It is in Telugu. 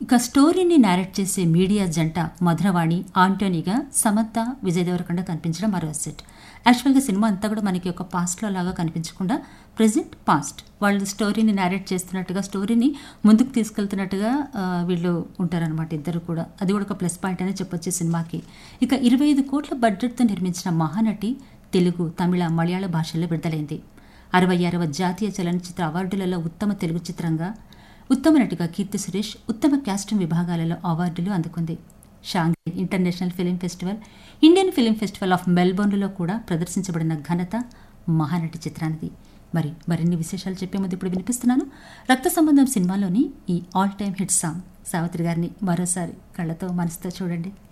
ఇక స్టోరీని నేరేట్ చేసే మీడియా జంట మధురవాణి ఆంటోనీగా సమంత విజయ్ దేవరకొండ కనిపించడం మరో సెట్ యాక్చువల్గా సినిమా అంతా కూడా మనకి ఒక పాస్ట్లో లాగా కనిపించకుండా ప్రజెంట్ పాస్ట్ వాళ్ళు స్టోరీని నేరేట్ చేస్తున్నట్టుగా స్టోరీని ముందుకు తీసుకెళ్తున్నట్టుగా ఆ, వీళ్ళు ఉంటారనమాట ఇద్దరు కూడా అది కూడా ఒక ప్లస్ పాయింట్ అనే చెప్పొచ్చు ఈ సినిమాకి ఇక ఇరవై ఐదు కోట్ల బడ్జెట్తో నిర్మించిన మహానటి తెలుగు తమిళ మలయాళ భాషల్లో విడుదలైంది అరవై ఆరవ జాతీయ చలనచిత్ర అవార్డులలో ఉత్తమ తెలుగు చిత్రంగా ఉత్తమ నటిగా కీర్తి సురేష్ ఉత్తమ కాస్ట్యూమ్ విభాగాలలో అవార్డులు అందుకుంది Shanghai international film festival Indian film festival of మెల్బోర్న్లో కూడా ప్రదర్శించబడిన ఘనత మహానటి చిత్రానిది మరి మరిన్ని విశేషాలు చెప్పే ముందు ఇప్పుడు వినిపిస్తున్నాను రక్త సంబంధం సినిమాలోని ఈ all time hit song Savitri గారిని మరోసారి కళ్ళతో మనసుతో చూడండి